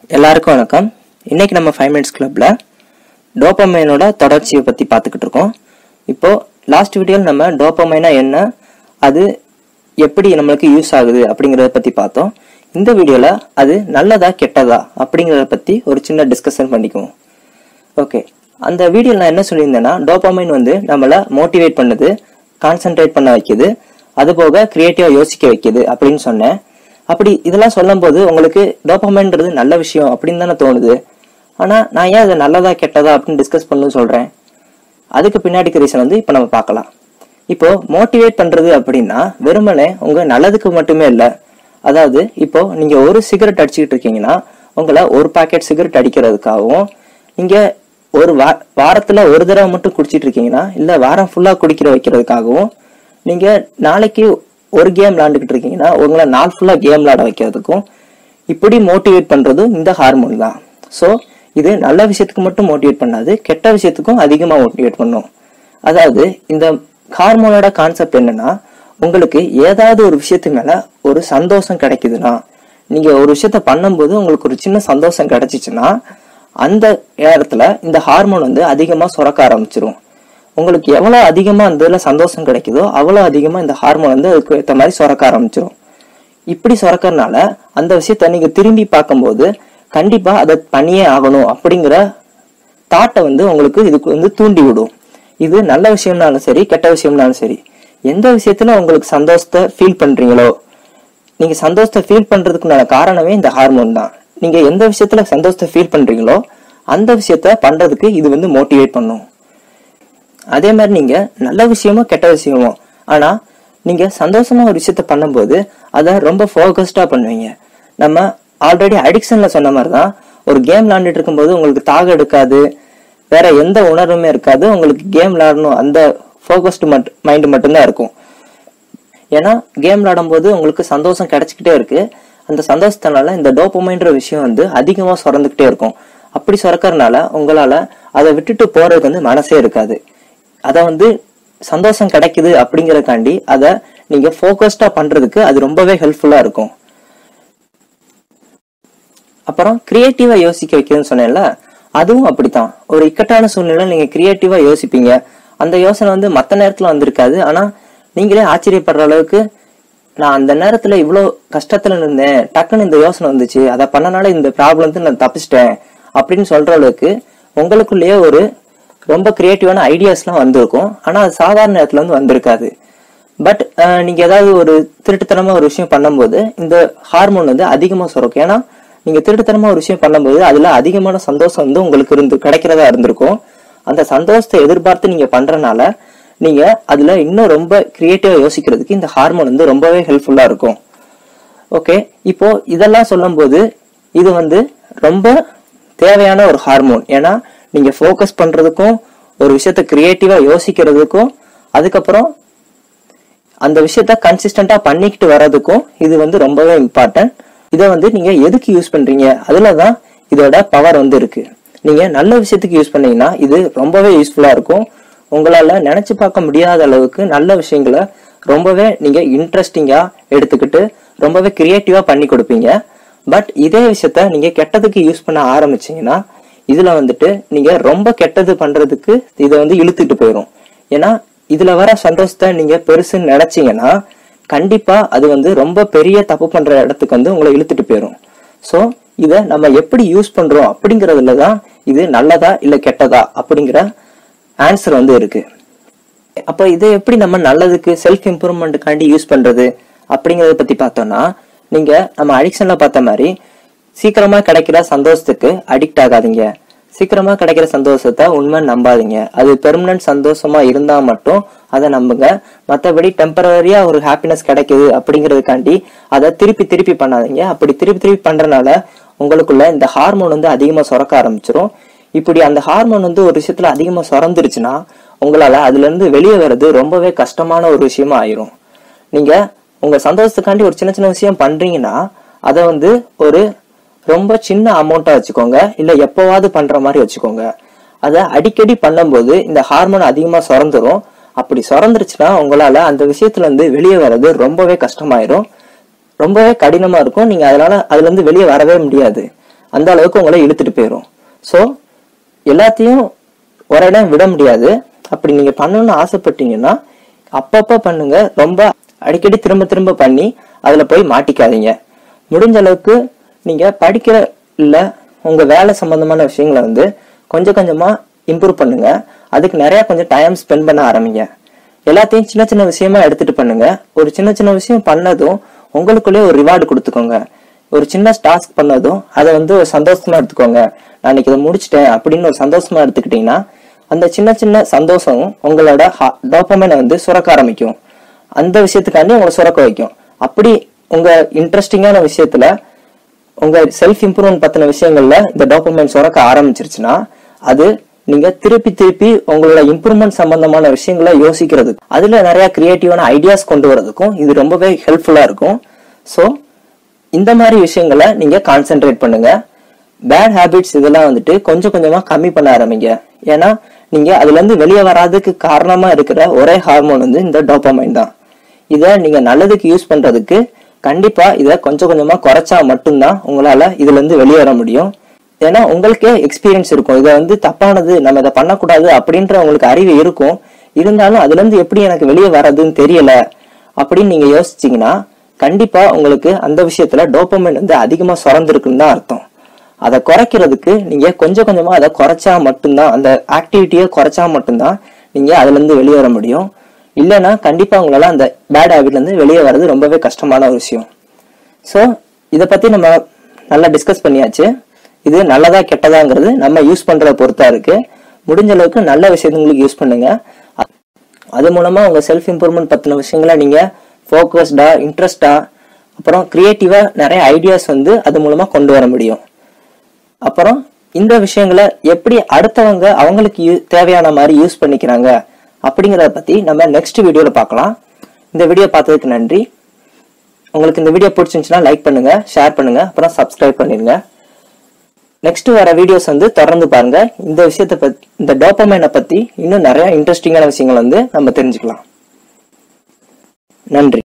எல்லாருக்கும் வணக்கம் இன்னைக்கு நம்ம ஃபைவ் மினிட்ஸ் கிளப்ல டோப்பமைனோட தொடர்ச்சியை பத்தி பார்த்துக்கிட்டு இருக்கோம் இப்போ லாஸ்ட் வீடியோவில் நம்ம டோப்பமைனா என்ன அது எப்படி நம்மளுக்கு யூஸ் ஆகுது அப்படிங்கறத பத்தி பார்த்தோம் இந்த வீடியோல அது நல்லதா கெட்டதா அப்படிங்கறத பத்தி ஒரு சின்ன டிஸ்கஷன் பண்ணிக்குவோம் ஓகே அந்த வீடியோல நான் என்ன சொல்லியிருந்தேன்னா டோப்பமைன் வந்து நம்மள மோட்டிவேட் பண்ணுது கான்சென்ட்ரேட் பண்ண வைக்குது அது போக கிரியேட்டிவா யோசிக்க வைக்குது அப்படின்னு சொன்னேன் அப்படி இதெல்லாம் சொல்லும்போது உங்களுக்கு டோப்பமைன்றது நல்ல விஷயம் அப்படின்னு தானே தோணுது ஆனா நான் ஏன் அது நல்லதா கெட்டதா அப்படின்னு டிஸ்கஸ் பண்ணணும்னு சொல்றேன் அதுக்கு பின்னாடிக்கு ரீசன் வந்து இப்போ நம்ம பார்க்கலாம் இப்போ மோட்டிவேட் பண்றது அப்படின்னா வெறுமனே உங்க நல்லதுக்கு மட்டுமே இல்லை அதாவது இப்போ நீங்க ஒரு சிகரெட் அடிச்சுக்கிட்டு இருக்கீங்கன்னா உங்களை ஒரு பாக்கெட் சிகரெட் அடிக்கிறதுக்காகவும் நீங்க ஒரு வா வாரத்துல ஒரு தடவை மட்டும் குடிச்சிட்டு இருக்கீங்கன்னா இல்ல வாரம் ஃபுல்லா குடிக்கிற வைக்கிறதுக்காகவும் நீங்க நாளைக்கு ஒரு கேம் விளாண்டுக்கிட்டு இருக்கீங்கன்னா உங்களை நாள் ஃபுல்லா கேம் விளாட வைக்கிறதுக்கும் இப்படி மோட்டிவேட் பண்றதும் இந்த ஹார்மோன் தான் ஸோ இது நல்ல விஷயத்துக்கு மட்டும் மோட்டிவேட் பண்ணாது கெட்ட விஷயத்துக்கும் அதிகமாக மோட்டிவேட் பண்ணும் அதாவது இந்த ஹார்மோனோட கான்செப்ட் என்னன்னா உங்களுக்கு ஏதாவது ஒரு விஷயத்து மேல ஒரு சந்தோஷம் கிடைக்குதுன்னா நீங்க ஒரு விஷயத்த பண்ணும்போது உங்களுக்கு ஒரு சின்ன சந்தோஷம் கிடைச்சிச்சுன்னா அந்த நேரத்துல இந்த ஹார்மோன் வந்து அதிகமா சுரக்க ஆரம்பிச்சிரும் உங்களுக்கு எவ்வளவு அதிகமா அந்த இதுல சந்தோஷம் கிடைக்குதோ அவ்வளவு அதிகமா இந்த ஹார்மோன் வந்து அதுக்கு ஏற்ற மாதிரி சுரக்க ஆரம்பிச்சிரும் இப்படி சுரக்கறனால அந்த விஷயத்த நீங்க திரும்பி பார்க்கும்போது கண்டிப்பா அதை பண்ணியே ஆகணும் அப்படிங்கிற தாட்டை வந்து உங்களுக்கு இதுக்கு வந்து தூண்டி விடும் இது நல்ல விஷயம்னாலும் சரி கெட்ட விஷயம்னாலும் சரி எந்த விஷயத்துல உங்களுக்கு சந்தோஷத்தை ஃபீல் பண்றீங்களோ நீங்க சந்தோஷத்தை ஃபீல் பண்றதுக்குண்டான காரணமே இந்த ஹார்மோன் தான் நீங்க எந்த விஷயத்துல சந்தோஷத்தை ஃபீல் பண்றீங்களோ அந்த விஷயத்த பண்றதுக்கு இது வந்து மோட்டிவேட் பண்ணும் அதே மாதிரி நீங்க நல்ல விஷயமோ கெட்ட விஷயமோ ஆனா நீங்க சந்தோஷமா ஒரு விஷயத்த பண்ணும்போது அதை ரொம்ப ஃபோக்கஸ்டா பண்ணுவீங்க நம்ம ஆல்ரெடி அடிக்ஷன்ல சொன்ன மாதிரி தான் ஒரு கேம் விளாண்டுட்டு இருக்கும்போது உங்களுக்கு தாக எடுக்காது வேற எந்த உணர்வுமே இருக்காது உங்களுக்கு கேம் விளாடணும் அந்த ஃபோக்கஸ்டு மட்டும் மைண்ட் மட்டும்தான் இருக்கும் ஏன்னா கேம் விளையாடும்போது உங்களுக்கு சந்தோஷம் கிடைச்சிக்கிட்டே இருக்கு அந்த சந்தோஷத்தினால இந்த டோப்பமைன்ற விஷயம் வந்து அதிகமா சுரந்துக்கிட்டே இருக்கும் அப்படி சுரக்கறனால உங்களால அதை விட்டுட்டு போறதுக்கு வந்து மனசே இருக்காது அதை வந்து சந்தோஷம் கிடைக்குது அப்படிங்கறதுக்காண்டி அதை நீங்க ஃபோக்கஸ்டா பண்றதுக்கு அது ரொம்பவே ஹெல்ப்ஃபுல்லா இருக்கும் அப்புறம் கிரியேட்டிவா யோசிக்க வைக்கிறதுன்னு சொன்னேன்ல அதுவும் அப்படித்தான் ஒரு இக்கட்டான சூழ்நிலை நீங்க கிரியேட்டிவா யோசிப்பீங்க அந்த யோசனை வந்து மத்த நேரத்துல வந்திருக்காது ஆனா நீங்களே ஆச்சரியப்படுற அளவுக்கு நான் அந்த நேரத்துல இவ்வளோ கஷ்டத்துல இருந்தேன் டக்குன்னு இந்த யோசனை வந்துச்சு அதை பண்ணனால இந்த ப்ராப்ளம் நான் தப்பிச்சிட்டேன் அப்படின்னு சொல்ற அளவுக்கு உங்களுக்குள்ளேயே ஒரு ரொம்ப கிரியேட்டிவான ஐடியாஸ்லாம் வந்திருக்கும் ஆனா அது சாதாரண நேரத்துல வந்து வந்திருக்காது பட் நீங்க ஏதாவது ஒரு திருட்டுத்தனமா ஒரு விஷயம் பண்ணும்போது இந்த ஹார்மோன் வந்து அதிகமா சுரக்கும் ஏன்னா நீங்க திருட்டுத்தனமா ஒரு விஷயம் பண்ணும்போது அதுல அதிகமான சந்தோஷம் வந்து உங்களுக்கு இருந்து கிடைக்கிறதா இருந்திருக்கும் அந்த சந்தோஷத்தை எதிர்பார்த்து நீங்க பண்றனால நீங்க அதுல இன்னும் ரொம்ப கிரியேட்டிவா யோசிக்கிறதுக்கு இந்த ஹார்மோன் வந்து ரொம்பவே ஹெல்ப்ஃபுல்லா இருக்கும் ஓகே இப்போ இதெல்லாம் சொல்லும்போது இது வந்து ரொம்ப தேவையான ஒரு ஹார்மோன் ஏன்னா நீங்க ஃபோக்கஸ் பண்றதுக்கும் ஒரு விஷயத்த கிரியேட்டிவா யோசிக்கிறதுக்கும் அதுக்கப்புறம் அந்த விஷயத்த கன்சிஸ்டண்டா பண்ணிக்கிட்டு வர்றதுக்கும் இது வந்து ரொம்பவே இம்பார்ட்டன்ட் இதை வந்து நீங்க எதுக்கு யூஸ் பண்றீங்க அதுலதான் இதோட பவர் வந்து இருக்கு நீங்க நல்ல விஷயத்துக்கு யூஸ் பண்ணீங்கன்னா இது ரொம்பவே யூஸ்ஃபுல்லா இருக்கும் உங்களால நினைச்சு பார்க்க முடியாத அளவுக்கு நல்ல விஷயங்களை ரொம்பவே நீங்க இன்ட்ரெஸ்டிங்கா எடுத்துக்கிட்டு ரொம்பவே கிரியேட்டிவா பண்ணி கொடுப்பீங்க பட் இதே விஷயத்த நீங்க கெட்டதுக்கு யூஸ் பண்ண ஆரம்பிச்சீங்கன்னா இதுல வந்துட்டு நீங்க ரொம்ப கெட்டது பண்றதுக்கு இதை வந்து இழுத்துட்டு போயிடும் ஏன்னா இதுல வர சந்தோஷத்தை நீங்க பெருசுன்னு நினைச்சீங்கன்னா கண்டிப்பா அது வந்து ரொம்ப பெரிய தப்பு பண்ற இடத்துக்கு வந்து உங்களை இழுத்துட்டு போயிடும் ஸோ இதை நம்ம எப்படி யூஸ் பண்றோம் அப்படிங்கறதுல தான் இது நல்லதா இல்ல கெட்டதா அப்படிங்கிற ஆன்சர் வந்து இருக்கு அப்ப இதை எப்படி நம்ம நல்லதுக்கு செல்ஃப் இம்ப்ரூவ்மெண்ட்டுக்காண்டி யூஸ் பண்றது அப்படிங்கறத பத்தி பார்த்தோம்னா நீங்க நம்ம அடிக்ஷன்ல பார்த்த மாதிரி சீக்கிரமா கிடைக்கிற சந்தோஷத்துக்கு அடிக்ட் ஆகாதீங்க சீக்கிரமா கிடைக்கிற சந்தோஷத்தை உண்மை நம்பாதீங்க அது பெர்மனன்ட் சந்தோஷமா இருந்தா மட்டும் அதை நம்புங்க மற்றபடி டெம்பரரியா ஒரு ஹாப்பினஸ் கிடைக்குது அப்படிங்கிறதுக்காண்டி அதை திருப்பி திருப்பி பண்ணாதீங்க அப்படி திருப்பி திருப்பி பண்றனால உங்களுக்குள்ள இந்த ஹார்மோன் வந்து அதிகமா சுரக்க ஆரம்பிச்சிரும் இப்படி அந்த ஹார்மோன் வந்து ஒரு விஷயத்துல அதிகமா சுரந்துருச்சுன்னா உங்களால அதுல இருந்து வெளியே வர்றது ரொம்பவே கஷ்டமான ஒரு விஷயமா ஆயிரும் நீங்க உங்க சந்தோஷத்துக்காண்டி ஒரு சின்ன சின்ன விஷயம் பண்றீங்கன்னா அதை வந்து ஒரு ரொம்ப சின்ன அமௌண்ட்டா வச்சுக்கோங்க இல்ல எப்பவாவது பண்ற மாதிரி வச்சுக்கோங்க அதை அடிக்கடி பண்ணும்போது இந்த ஹார்மோன் அதிகமா சுரந்துரும் அப்படி சுரந்துருச்சுன்னா உங்களால அந்த விஷயத்துல இருந்து வெளியே வர்றது ரொம்பவே கஷ்டமாயிரும் ரொம்பவே கடினமா இருக்கும் நீங்க அதனால அதுல இருந்து வெளியே வரவே முடியாது அந்த அளவுக்கு உங்களை இழுத்துட்டு போயிடும் ஸோ எல்லாத்தையும் ஒரு இடம் விட முடியாது அப்படி நீங்க பண்ணணும்னு ஆசைப்பட்டீங்கன்னா அப்பப்ப பண்ணுங்க ரொம்ப அடிக்கடி திரும்ப திரும்ப பண்ணி அதுல போய் மாட்டிக்காதீங்க முடிஞ்ச அளவுக்கு நீங்க படிக்கிற இல்ல உங்க வேலை சம்பந்தமான விஷயங்களை வந்து கொஞ்சம் கொஞ்சமா இம்ப்ரூவ் பண்ணுங்க அதுக்கு நிறைய கொஞ்சம் டைம் ஸ்பெண்ட் பண்ண ஆரம்பிங்க எல்லாத்தையும் சின்ன சின்ன விஷயமா எடுத்துட்டு பண்ணுங்க ஒரு சின்ன சின்ன விஷயம் பண்ணதும் உங்களுக்குள்ளே ஒரு ரிவார்டு கொடுத்துக்கோங்க ஒரு சின்ன டாஸ்க் பண்ணதும் அதை வந்து ஒரு சந்தோஷமா எடுத்துக்கோங்க நான் இன்னைக்கு இதை முடிச்சிட்டேன் அப்படின்னு ஒரு சந்தோஷமா எடுத்துக்கிட்டீங்கன்னா அந்த சின்ன சின்ன சந்தோஷம் உங்களோட டோப்பமைனை வந்து சுரக்க ஆரம்பிக்கும் அந்த விஷயத்துக்காண்டி உங்களை சுரக்க வைக்கும் அப்படி உங்க இன்ட்ரெஸ்டிங்கான விஷயத்துல உங்க செல்ஃப் இம்ப்ரூவ்மெண்ட் பத்தின விஷயங்கள்ல இந்த டோப்பமைன் சுரக்க ஆரம்பிச்சிருச்சுன்னா அது நீங்க திருப்பி திருப்பி உங்களோட இம்ப்ரூவ்மெண்ட் சம்பந்தமான விஷயங்களை யோசிக்கிறது அதுல நிறைய கிரியேட்டிவான ஐடியாஸ் கொண்டு வரதுக்கும் இது ரொம்பவே ஹெல்ப்ஃபுல்லா இருக்கும் ஸோ இந்த மாதிரி விஷயங்களை நீங்க கான்சென்ட்ரேட் பண்ணுங்க பேட் ஹேபிட்ஸ் இதெல்லாம் வந்துட்டு கொஞ்சம் கொஞ்சமா கம்மி பண்ண ஆரம்பிங்க ஏன்னா நீங்க அதுல இருந்து வெளியே வராதுக்கு காரணமா இருக்கிற ஒரே ஹார்மோன் வந்து இந்த டோப்பமைன் தான் இதை நீங்க நல்லதுக்கு யூஸ் பண்றதுக்கு கண்டிப்பா இதை கொஞ்சம் கொஞ்சமா குறைச்சா மட்டும்தான் உங்களால இதுல இருந்து வெளியே வர முடியும் ஏன்னா உங்களுக்கே எக்ஸ்பீரியன்ஸ் இருக்கும் இதை வந்து தப்பானது நம்ம இதை பண்ணக்கூடாது அப்படின்ற உங்களுக்கு அறிவு இருக்கும் இருந்தாலும் அதுல இருந்து எப்படி எனக்கு வெளியே வர்றதுன்னு தெரியல அப்படின்னு நீங்க யோசிச்சீங்கன்னா கண்டிப்பா உங்களுக்கு அந்த விஷயத்துல டோப்பமைன் வந்து அதிகமா சுரந்திருக்குன்னு தான் அர்த்தம் அதை குறைக்கிறதுக்கு நீங்க கொஞ்சம் கொஞ்சமா அதை குறைச்சா மட்டும்தான் அந்த ஆக்டிவிட்டியை குறைச்சா மட்டும்தான் நீங்க அதுல இருந்து வெளியே வர முடியும் இல்லைன்னா கண்டிப்பா உங்களால அந்த பேட் ஹேபிட்ல இருந்து வெளியே வர்றது ரொம்பவே கஷ்டமான ஒரு விஷயம் ஸோ இதை பத்தி நம்ம நல்லா டிஸ்கஸ் பண்ணியாச்சு இது நல்லதா கெட்டதாங்கிறது நம்ம யூஸ் பண்றத பொறுத்தா இருக்கு முடிஞ்ச அளவுக்கு நல்ல விஷயங்களுக்கு யூஸ் பண்ணுங்க அ- அது மூலமா உங்க செல்ஃப் இம்ப்ரூவ்மெண்ட் பத்தின விஷயங்களை நீங்க ஃபோக்கஸ்டா இன்ட்ரெஸ்டா அப்புறம் கிரியேட்டிவா நிறைய ஐடியாஸ் வந்து அது மூலமா கொண்டு வர முடியும் அப்புறம் இந்த விஷயங்களை எப்படி அடுத்தவங்க அவங்களுக்கு யூ- தேவையான மாதிரி யூஸ் பண்ணிக்கிறாங்க அப்படிங்கறத பத்தி நம்ம நெக்ஸ்ட் வீடியோல பார்க்கலாம் இந்த வீடியோ பார்த்ததுக்கு நன்றி உங்களுக்கு இந்த வீடியோ பிடிச்சிருந்துச்சுன்னா லைக் பண்ணுங்க ஷேர் பண்ணுங்க அப்புறம் சப்ஸ்கிரைப் பண்ணிருங்க நெக்ஸ்ட் வர வீடியோஸ் வந்து தொடர்ந்து பாருங்க இந்த விஷயத்தை பத்தி இந்த டோப்பமைனை பத்தி இன்னும் நிறைய இன்ட்ரெஸ்டிங்கான விஷயங்கள் வந்து நம்ம தெரிஞ்சுக்கலாம் நன்றி